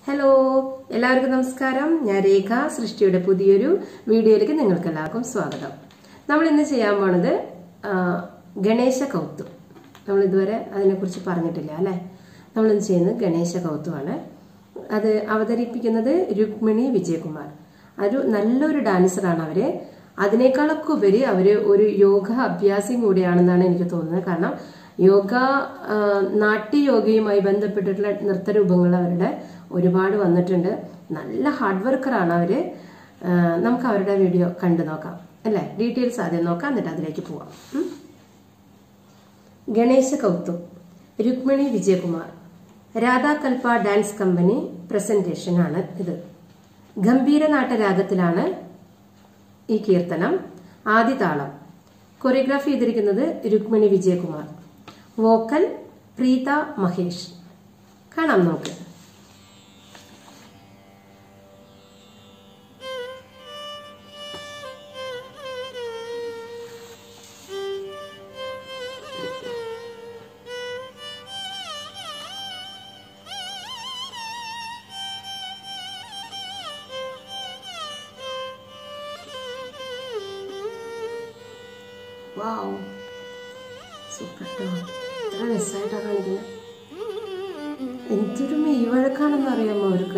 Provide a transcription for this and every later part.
Hello എല്ലാവർക്കും നമസ്കാരം ഞാൻ രേഖ സൃഷ്ടിയുടെ പുതിയൊരു വീഡിയോയിലേക്ക് നിങ്ങൾക്ക് എല്ലാവർക്കും സ്വാഗതം നമ്മൾ ഇന്ന് ചെയ്യാൻ പോണത് ആ, ഗണേശ കൗത്തു നമ്മൾ ഇതുവരെ അതിനെക്കുറിച്ച് പറഞ്ഞിട്ടില്ല അല്ലേ നമ്മളിന്ന് ചെയ്യുന്നത് ഗണേശ കൗത്തുമാണ് അത് അവതരിപ്പിക്കുന്നത് രുക്മിണി വിജയകുമാർ ഒരു നല്ലൊരു ഡാൻസറാണ് അവര് അതിനേക്കാളൊക്കെ ഉപരി അവര് ഒരു യോഗ അഭ്യാസിയും കൂടിയാണെന്നാണ് എനിക്ക് തോന്നുന്നത് കാരണം യോഗ ആ, നാട്യയോഗയുമായി ബന്ധപ്പെട്ടിട്ടുള്ള നൃത്തരൂപങ്ങൾ അവരുടെ ഒരുപാട് വന്നിട്ടുണ്ട് നല്ല ഹാർഡ് വർക്കറാണ് അവര് ആ, നമുക്ക് അവരുടെ വീഡിയോ കണ്ടു നോക്കാം അല്ലേ ഡീറ്റെയിൽസ് ആദ്യം നോക്കാം എന്നിട്ട് അതിലേക്ക് പോവാം ഉം. ഗണേശ കൗത്തും Rukmini Vijayakumar Radhakalpa dance company presentation ആണ് ഇത് ഗംഭീരനാട്ട രാഗത്തിലാണ് ഈ കീർത്തനം ആദ്യ താളം കൊറിയോഗ്രാഫി ചെയ്തിരിക്കുന്നത് രുക്മിണി വിജയകുമാർ വോക്കൽ പ്രീത മഹേഷ് കാണാം നമുക്ക് വാവ് സൂപ്പർ ട്ടോ. എത്ര രസമായിട്ടാ കാണിക്കുന്നത് എന്തൊരു മെയ് വഴക്കാണെന്ന് അറിയാമോ അവർക്ക്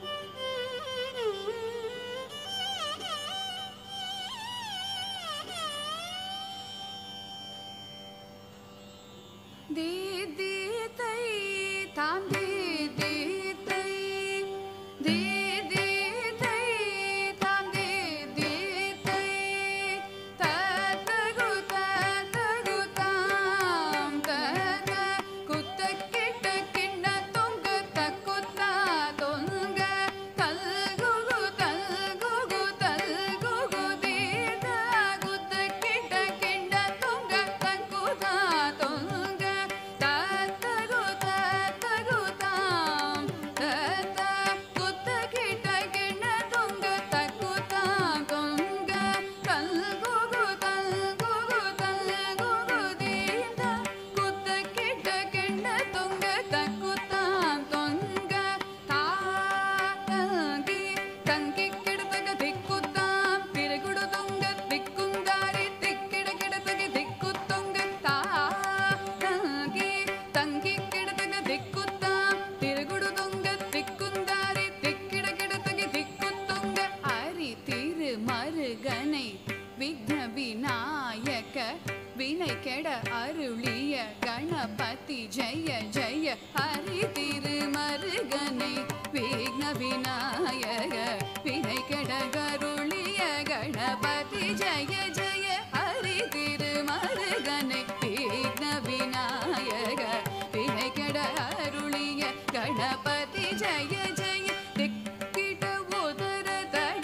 दी दी तै तां दी दी तै दी दी तै तां दी दी तै तत गुत तगु तां तत कुत किट किण्ड तुंग तकुत तुंग तल गुगु तल गुगु तल गुगु दी दा गुत किट किण्ड तुंग तकुत तुंग तत गुत तगु तां तत कुत किट किण्ड तुंग तकुत तुंग तल गुगु तल गुगु तल गुगु दी दा कुत किट किण्ड तुंग तकुत तुंग ता ತಂಗಿ ತಂಗಿ ಕಿಡತಗ ದಿಕ್ಕುತ್ತಾಂ ತಿರುಗುಡು ತುಂಗ ದಿಕ್ಕುಂದಾರಿ ತಿಕ್ಕಿಡ ಕಿಡತಗೆ ದಿಕ್ಕು ತುಂಗ ತಾ ತಂಗಿ ತಂಗಿ ಕಿಡತಗ ದಿಕ್ಕುತ್ತಾಂ ತಿರುಗುಡು ತುಂಗ ದಿಕ್ಕುಂದಾರಿ ತಿಕ್ಕಿಡ ಕಿಡತಗೆ ದಿಕ್ಕು ತುಂಗ அரி திரு மருகனை விக்ன விநாயக வினை கெட அருளிய கணபதி ஜெய ஜெய ஹரி திரு மருகனை விக்ன விநாயக வினை கெட கருளிய கணபதி ஜெய ஜெய ஹரி திரு மருகனை விக்ன விநாயக வினை கெட அருளிய கணபதி ஜெய ஜெய திக்கிட உதர தட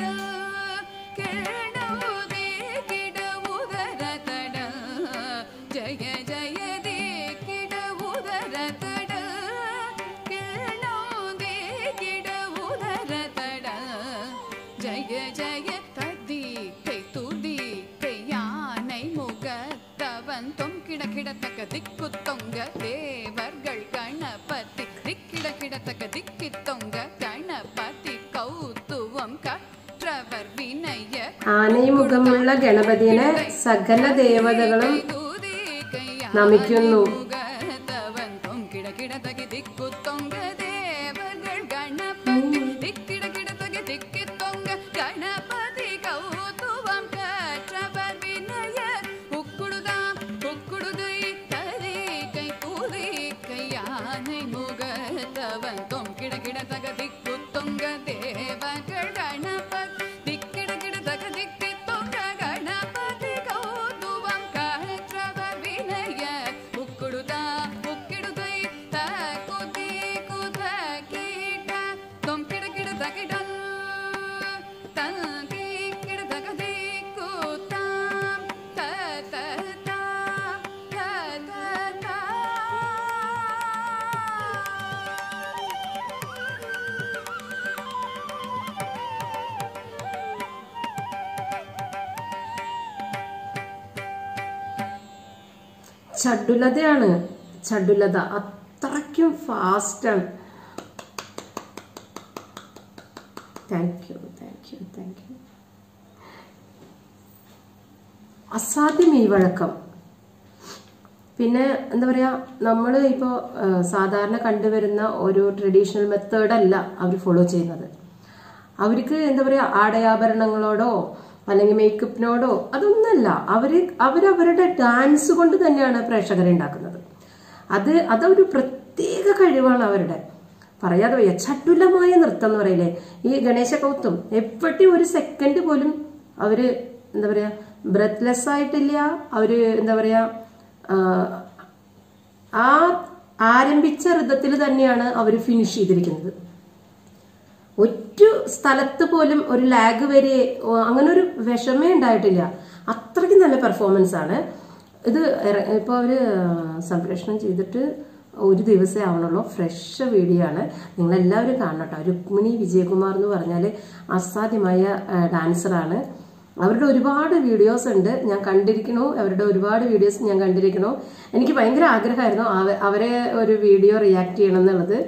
கேணவுதே கிட உதர தட ஜய ஜய தே கிட உதர தட கேணவுதே கிட உதர தட ஜய ஜய ததி கை துதி கை யானை முகத்தவன் தொம் கிட கிடத்தக்க திக்கு தொங்க தேவர்கள் கணபதி திக்கிட கிடத்தக்க திக்கி தொங்க கணபதி கௌத்துவம் கற்றவர் வினய ആനയുമുഖമുള്ള ഗണപതിനെ സകല ദേവതകളും നമിക്കുന്നു മുഖത്തവൻ തൊങ്കിട കിടതകി ദിക്കു തൊങ്ക ദേവകൾ ഗണപതി ദിക്കിട കിടതകി ദിക്കി തൊങ്ക ഗണപതി കൗതുവം കற்றവർ വിനയ ഉക്കുടുതാം ഉക്കുടുതൈ തരേ കൈ പൂതേ കൈ யானை முகத்தவன் தொம் கிட கிட தக திக்கு தொங்க தேவகள் கணபதி திக்கிட கிட தக திக்கி தொங்க கணபதி கௌதுவம் கற்றவர் வினய உக்குடுதா உக்கிடுதை தகுதி குத கீட்ட தொம் கிட கிட தகிடல் தங்கி கிட தக திக்கு தாம் த த தா த த தா ചടുലതയാണ് ചടുലത അത്രയ്ക്കും ഫാസ്റ്റാണ് thank you thank you thank you അസാധ്യം ഈ വഴക്കം പിന്നെ എന്താ പറയാ നമ്മൾ ഇപ്പോൾ സാധാരണ കണ്ടുവരുന്ന ഒരു ട്രഡീഷണൽ മെത്തേഡല്ല അവർ ഫോളോ ചെയ്യുന്നത് അവർക്ക് എന്താ പറയാ ആടയാഭരണങ്ങളോടോ അല്ലെങ്കിൽ മേക്കപ്പിനോടോ അതൊന്നല്ല അവര് അവരവരുടെ ഡാൻസ് കൊണ്ട് തന്നെയാണ് പ്രേക്ഷകരെ ഉണ്ടാക്കുന്നത് അത് അതൊരു പ്രത്യേക കഴിവാണ് അവരുടെ പറയാതെ വയ്യ ചടുലമായ നൃത്തം എന്ന് പറയില്ലേ ഈ ഗണേശ കൗത്തും എപ്പോഴും ഒരു സെക്കൻഡ് പോലും അവര് എന്താ പറയാ ബ്രെത്ത്ലെസ് ആയിട്ടില്ല അവര് എന്താ പറയാ ആ, ആ ആരംഭിച്ച ഋതത്തിൽ തന്നെയാണ് അവർ ഫിനിഷ് ചെയ്തിരിക്കുന്നത് ഒറ്റ സ്ഥലത്ത് പോലും ഒരു ലാഗ് വരെ ഓ, അങ്ങനെ ഒരു വിഷമേ ഉണ്ടായിട്ടില്ല അത്രയ്ക്ക് നല്ല പെർഫോമൻസ് ആണ് ഇത് ഇറ- ഇപ്പൊ അവര് സംപ്രേഷണം ചെയ്തിട്ട് ഒരു ദിവസമേ ആവണുള്ളൂ ഫ്രഷ് വീഡിയോ ആണ് നിങ്ങൾ എല്ലാവരും കാണണം കേട്ടോ രുക്മിണി വിജയകുമാർ എന്ന് പറഞ്ഞാൽ അസാധ്യമായ ഡാൻസറാണ് അവരുടെ ഒരുപാട് വീഡിയോസ് ഉണ്ട് ഞാൻ കണ്ടിരിക്കണു അവരുടെ ഒരുപാട് വീഡിയോസ് ഞാൻ കണ്ടിരിക്കണു എനിക്ക് ഭയങ്കര ആഗ്രഹമായിരുന്നു അവ- അവരെ ഒരു വീഡിയോ റിയാക്ട് ചെയ്യണം എന്നുള്ളത്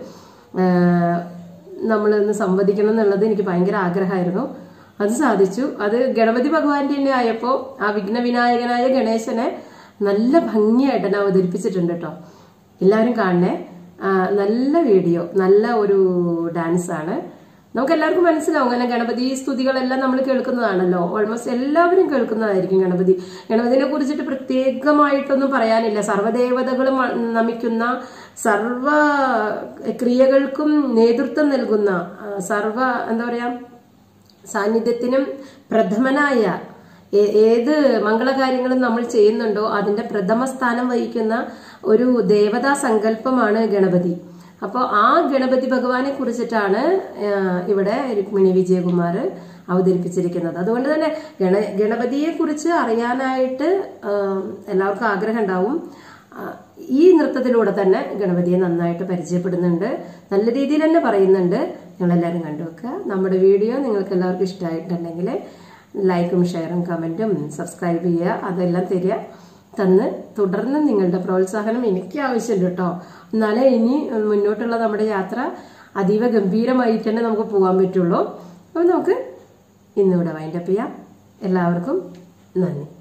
നമ്മളൊന്ന് സംവദിക്കണം എന്നുള്ളത് എനിക്ക് ഭയങ്കര ആഗ്രഹമായിരുന്നു അത് സാധിച്ചു അത് ഗണപതി ഭഗവാന്റെ തന്നെ ആയപ്പോൾ ആ വിഘ്ന വിനായകനായ ഗണേശനെ നല്ല ഭംഗിയായിട്ട് തന്നെ അവതരിപ്പിച്ചിട്ടുണ്ട് കേട്ടോ എല്ലാവരും കാണണേ ആ, നല്ല വീഡിയോ നല്ല ഒരു ഡാൻസ് ആണ് നമുക്ക് എല്ലാവർക്കും മനസ്സിലാവും അങ്ങനെ ഗണപതി സ്തുതികളെല്ലാം നമ്മൾ കേൾക്കുന്നതാണല്ലോ ഓൾമോസ്റ്റ് എല്ലാവരും കേൾക്കുന്നതായിരിക്കും ഗണപതി ഗണപതിനെ കുറിച്ചിട്ട് പ്രത്യേകമായിട്ടൊന്നും പറയാനില്ല സർവ്വദേവതകളും നമിക്കുന്ന സർവ ക്രിയകൾക്കും നേതൃത്വം നൽകുന്ന ആ, സർവ എന്താ പറയാ സാന്നിധ്യത്തിനും പ്രഥമനായ ഏ- ഏത് മംഗളകാര്യങ്ങളും നമ്മൾ ചെയ്യുന്നുണ്ടോ അതിന്റെ പ്രഥമ സ്ഥാനം വഹിക്കുന്ന ഒരു ദേവതാ സങ്കല്പമാണ് ഗണപതി അപ്പോൾ ആ ഗണപതി ഭഗവാനെ കുറിച്ചിട്ടാണ് ആ, ഇവിടെ രുക്മിണി വിജയകുമാർ അവതരിപ്പിച്ചിരിക്കുന്നത് അതുകൊണ്ട് തന്നെ ഗണ ഗണപതിയെ കുറിച്ച് അറിയാനായിട്ട് ആ, എല്ലാവർക്കും ആഗ്രഹം ഉണ്ടാവും ആ, ഈ നൃത്തത്തിലൂടെ തന്നെ ഗണപതിയെ നന്നായിട്ട് പരിചയപ്പെടുന്നുണ്ട് നല്ല രീതിയിൽ തന്നെ പറയുന്നുണ്ട് നിങ്ങളെല്ലാവരും കണ്ടുവെക്കുക നമ്മുടെ വീഡിയോ നിങ്ങൾക്ക് എല്ലാവർക്കും ഇഷ്ടമായിട്ടുണ്ടെങ്കിൽ ലൈക്കും ഷെയറും കമൻറ്റും സബ്സ്ക്രൈബ് ചെയ്യുക അതെല്ലാം തരിക തന്ന് തുടർന്ന് നിങ്ങളുടെ പ്രോത്സാഹനം എനിക്ക് ആവശ്യമുണ്ട് കേട്ടോ എന്നാലേ ഇനി മുന്നോട്ടുള്ള നമ്മുടെ യാത്ര അതീവ ഗംഭീരമായിട്ട് തന്നെ നമുക്ക് പോകാൻ പറ്റുള്ളൂ അപ്പോൾ നമുക്ക് ഇന്നിവിടെ വൈൻഡപ്പ് ചെയ്യാം എല്ലാവർക്കും നന്ദി